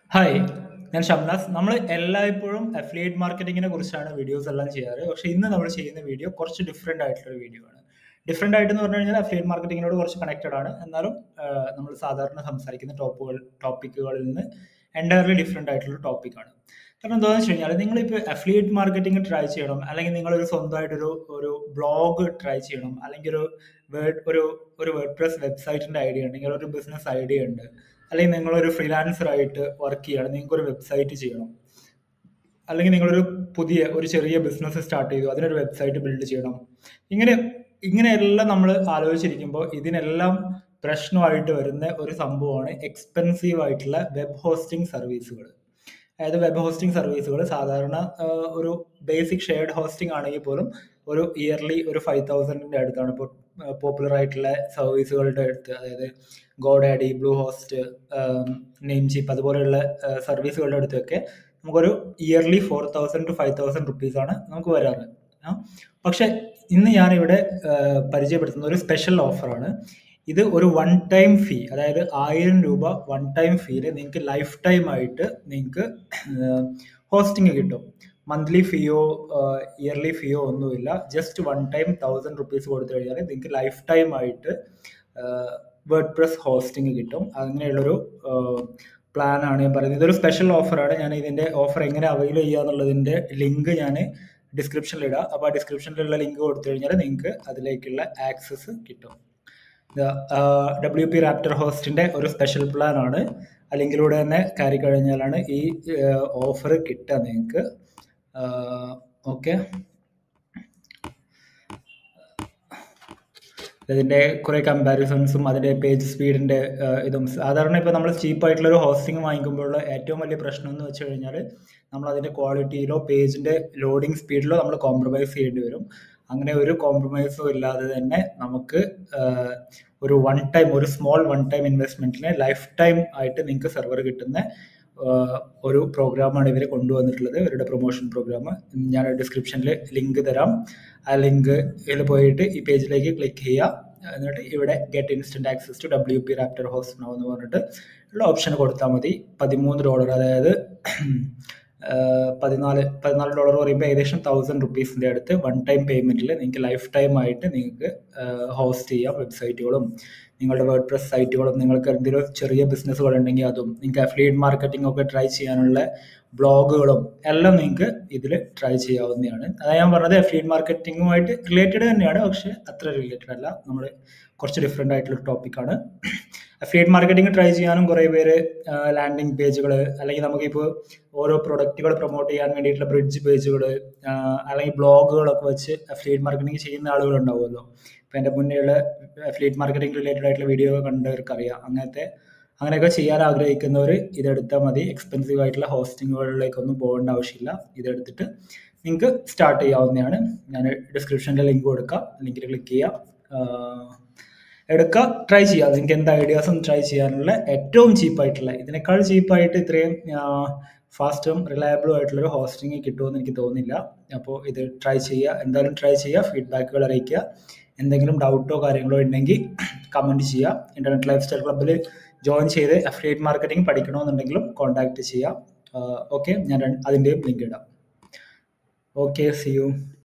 hi ഞാൻ ഷംനാസ് നമ്മൾ എല്ലായ്പ്പോഴും അഫിലിയേറ്റ് മാർക്കറ്റിങ്ങിനെ കുറിച്ചാണ് വീഡിയോസ് എല്ലാം ചെയ്യാറ് പക്ഷേ ഇന്ന് നമ്മൾ ചെയ്യുന്ന വീഡിയോ കുറച്ച് ഡിഫറെൻ്റ് ആയിട്ടുള്ള വീഡിയോ ആണ് ഡിഫറെൻ്റ് ആയിട്ട് എന്ന് പറഞ്ഞു കഴിഞ്ഞാൽ അഫിലിയേറ്റ് മാർക്കറ്റിങ്ങിനോട് കുറച്ച് കണക്റ്റഡ് ആണ് എന്നാലും നമ്മൾ സാധാരണ സംസാരിക്കുന്ന ടോപ്പുകൾ ടോപ്പിക്കുകളിൽ നിന്ന് എൻ്റയർലി ഡിഫറെൻ്റ് ആയിട്ടുള്ള ടോപ്പിക്കാണ് കാരണം എന്താണെന്ന് വെച്ച് കഴിഞ്ഞാൽ നിങ്ങളിപ്പോൾ അഫിലിയേറ്റ് മാർക്കറ്റിംഗ് ട്രൈ ചെയ്യണം അല്ലെങ്കിൽ നിങ്ങളൊരു സ്വന്തമായിട്ടൊരു ഒരു ബ്ലോഗ് ട്രൈ ചെയ്യണം അല്ലെങ്കിൽ ഒരു വേർഡ് ഒരു ഒരു വേർഡ് പ്രസ് വെബ്സൈറ്റിൻ്റെ ഐഡിയ ഉണ്ട് അല്ലെങ്കിൽ ഒരു ബിസിനസ് ഐഡിയ ഉണ്ട് അല്ലെങ്കിൽ നിങ്ങളൊരു ഫ്രീലാൻസർ ആയിട്ട് വർക്ക് ചെയ്യണം നിങ്ങൾക്ക് ഒരു വെബ്സൈറ്റ് ചെയ്യണം അല്ലെങ്കിൽ നിങ്ങളൊരു പുതിയ ഒരു ചെറിയ ബിസിനസ് സ്റ്റാർട്ട് ചെയ്തു അതിനൊരു വെബ്സൈറ്റ് ബിൽഡ് ചെയ്യണം ഇങ്ങനെ ഇങ്ങനെയെല്ലാം നമ്മൾ ആലോചിച്ചിരിക്കുമ്പോൾ ഇതിനെല്ലാം പ്രശ്നമായിട്ട് വരുന്ന ഒരു സംഭവമാണ് എക്സ്പെൻസീവ് ആയിട്ടുള്ള വെബ് ഹോസ്റ്റിംഗ് സർവീസുകൾ അതായത് വെബ് ഹോസ്റ്റിംഗ് സർവീസുകൾ സാധാരണ ഒരു ബേസിക് ഷെയർഡ് ഹോസ്റ്റിംഗ് ആണെങ്കിൽ പോലും ഒരു ഇയർലി ഒരു ഫൈവ് തൗസൻഡിൻ്റെ അടുത്താണ് ഇപ്പോൾ പോപ്പുലർ ആയിട്ടുള്ള സർവീസുകളുടെ അടുത്ത് അതായത് GoDaddy Bluehost Namecheap അതുപോലെയുള്ള സർവീസുകളുടെ അടുത്തൊക്കെ നമുക്കൊരു yearly four thousand two five thousand റുപ്പീസാണ് നമുക്ക് വരാറ് പക്ഷെ ഇന്ന് ഞാനിവിടെ പരിചയപ്പെടുത്തുന്ന ഒരു സ്പെഷ്യൽ ഓഫറാണ് ഇത് ഒരു വൺ ടൈം ഫീ അതായത് ആയിരം രൂപ വൺ ടൈം ഫീയിൽ നിങ്ങൾക്ക് ലൈഫ് ടൈം ആയിട്ട് നിങ്ങൾക്ക് ഹോസ്റ്റിംഗ് കിട്ടും മന്ത്ലി ഫീയോ ഇയർലി ഫീയോ ഒന്നുമില്ല just one time thousand rupees കൊടുത്തു കഴിഞ്ഞാൽ നിങ്ങൾക്ക് ലൈഫ് ടൈം ആയിട്ട് വേർഡ് പ്രസ് ഹോസ്റ്റിംഗ് കിട്ടും അങ്ങനെയുള്ളൊരു പ്ലാൻ ആണ് ഞാൻ പറയുന്നത് ഇതൊരു സ്പെഷ്യൽ ഓഫറാണ് ഞാൻ ഇതിൻ്റെ ഓഫർ എങ്ങനെ അവൈൽ ചെയ്യുക എന്നുള്ളതിൻ്റെ ലിങ്ക് ഞാൻ ഡിസ്ക്രിപ്ഷനിൽ ഇടാം അപ്പോൾ ആ ഡിസ്ക്രിപ്ഷനിലുള്ള ലിങ്ക് കൊടുത്തു കഴിഞ്ഞാൽ നിങ്ങൾക്ക് അതിലേക്കുള്ള ആക്സസ് കിട്ടും ഡബ്ല്യു പി റാപ്റ്റർ ഹോസ്റ്റിൻ്റെ ഒരു സ്പെഷ്യൽ പ്ലാൻ ആണ് ആ ലിങ്കിലൂടെ തന്നെ കയറി കഴിഞ്ഞാലാണ് ഈ ഓഫർ കിട്ടുക നിങ്ങൾക്ക് ഓക്കെ ഇതിൻ്റെ കുറേ കമ്പാരിസൺസും അതിൻ്റെ പേജ് സ്പീഡിൻ്റെ ഇതും സാധാരണ ഇപ്പോൾ നമ്മൾ ചീപ്പായിട്ടുള്ള ഒരു ഹോസ്റ്റിംഗ് വാങ്ങിക്കുമ്പോഴുള്ള ഏറ്റവും വലിയ പ്രശ്നം എന്ന് വെച്ച് കഴിഞ്ഞാൽ നമ്മൾ അതിൻ്റെ ക്വാളിറ്റിയിലോ പേജിൻ്റെ ലോഡിംഗ് സ്പീഡിലോ നമ്മൾ കോംപ്രമൈസ് ചെയ്യേണ്ടി വരും അങ്ങനെ ഒരു കോംപ്രമൈസും ഇല്ലാതെ തന്നെ നമുക്ക് ഒരു വൺ ടൈം ഒരു സ്മോൾ വൺ ടൈം ഇൻവെസ്റ്റ്മെൻറ്റിന് ലൈഫ് ടൈം ആയിട്ട് നിങ്ങൾക്ക് സെർവർ കിട്ടുന്ന ഒരു പ്രോഗ്രാമാണ് ഇവർ കൊണ്ടുവന്നിട്ടുള്ളത് ഇവരുടെ പ്രൊമോഷൻ പ്രോഗ്രാം ഞാൻ ഡിസ്ക്രിപ്ഷനിൽ ലിങ്ക് തരാം ആ ലിങ്ക് ഇതിൽ പോയിട്ട് ഈ പേജിലേക്ക് ക്ലിക്ക് ചെയ്യുക എന്നിട്ട് ഇവിടെ get instant access to W P raptor host no എന്ന് പറഞ്ഞിട്ട് ഉള്ള ഓപ്ഷൻ കൊടുത്താൽ മതി പതിമൂന്ന് ഡോളർ അതായത് പതിനാല് പതിനാല് ഡോളർ പറയുമ്പോൾ ഏകദേശം തൗസൻഡ് റുപ്പീസിൻ്റെ അടുത്ത് വൺ ടൈം പേയ്മെൻറ്റിൽ നിങ്ങൾക്ക് ലൈഫ് ടൈം ആയിട്ട് നിങ്ങൾക്ക് ഹോസ്റ്റ് ചെയ്യാം വെബ്സൈറ്റുകളും നിങ്ങളുടെ വേർഡ് പ്രസ് സൈറ്റുകളും നിങ്ങൾക്ക് എന്തെങ്കിലും ചെറിയ ബിസിനസ്സുകൾ ഉണ്ടെങ്കിൽ അതും നിങ്ങൾക്ക് അഫിലിയേറ്റ് മാർക്കറ്റിംഗ് ഒക്കെ ട്രൈ ചെയ്യാനുള്ള ബ്ലോഗുകളും എല്ലാം നിങ്ങൾക്ക് ഇതിൽ ട്രൈ ചെയ്യാവുന്നതാണ് അതായത് ഞാൻ പറഞ്ഞത് അഫിലിയേറ്റ് മാർക്കറ്റിംഗുമായിട്ട് റിലേറ്റഡ് തന്നെയാണ് പക്ഷേ അത്ര റിലേറ്റഡ് അല്ല നമ്മൾ കുറച്ച് ഡിഫറെൻ്റ് ആയിട്ടുള്ള ടോപ്പിക്കാണ് അഫിലിയേറ്റ് മാർക്കറ്റിംഗ് ട്രൈ ചെയ്യാനും കുറേ പേര് ലാൻഡിങ് പേജുകൾ അല്ലെങ്കിൽ നമുക്കിപ്പോൾ ഓരോ പ്രൊഡക്റ്റുകൾ പ്രൊമോട്ട് ചെയ്യാൻ വേണ്ടിയിട്ടുള്ള ബ്രിഡ്ജ് പേജുകൾ അല്ലെങ്കിൽ ബ്ലോഗുകളൊക്കെ വെച്ച് അഫിലിയേറ്റ് മാർക്കറ്റിംഗ് ചെയ്യുന്ന ആളുകൾ ഉണ്ടാവുമല്ലോ ഇപ്പം എൻ്റെ മുന്നേയുള്ള അഫിലിയേറ്റ് മാർക്കറ്റിംഗ് റിലേറ്റഡ് ആയിട്ടുള്ള വീഡിയോ കണ്ടവർക്ക് അറിയാം അങ്ങനത്തെ അങ്ങനെയൊക്കെ ചെയ്യാൻ ആഗ്രഹിക്കുന്നവർ ഇതെടുത്താൽ മതി എക്സ്പെൻസീവ് ആയിട്ടുള്ള ഹോസ്റ്റിങ്ങുകളിലേക്കൊന്നും പോകേണ്ട ആവശ്യമില്ല ഇതെടുത്തിട്ട് നിങ്ങൾക്ക് സ്റ്റാർട്ട് ചെയ്യാവുന്നതാണ് ഞാൻ ഡിസ്ക്രിപ്ഷനിൽ ലിങ്ക് കൊടുക്കാം ലിങ്കിൽ ക്ലിക്ക് ചെയ്യാം എടുക്കുക ട്രൈ ചെയ്യുക നിങ്ങൾക്ക് എന്ത് ഐഡിയാസും ട്രൈ ചെയ്യാനുള്ള ഏറ്റവും ചീപ്പായിട്ടുള്ള ഇതിനേക്കാൾ ചീപ്പായിട്ട് ഇത്രയും ഫാസ്റ്റും റിലയബിളും ആയിട്ടുള്ളൊരു ഹോസ്റ്റിംഗ് കിട്ടുമെന്ന് എനിക്ക് തോന്നുന്നില്ല അപ്പോൾ ഇത് ട്രൈ ചെയ്യുക എന്തായാലും ട്രൈ ചെയ്യുക ഫീഡ്ബാക്കുകൾ അറിയിക്കുക എന്തെങ്കിലും ഡൗട്ടോ കാര്യങ്ങളോ ഉണ്ടെങ്കിൽ കമൻറ്റ് ചെയ്യുക ഇൻ്റർനെറ്റ് ലൈഫ് സ്റ്റൈൽ ക്ലബ്ബിൽ ജോയിൻ ചെയ്ത് അഫിലിയേറ്റ് മാർക്കറ്റിംഗ് പഠിക്കണമെന്നുണ്ടെങ്കിലും കോൺടാക്റ്റ് ചെയ്യാം ഓക്കെ ഞാൻ അതിൻ്റെയും ലിങ്ക് ഇടാം ഓക്കെ സി യു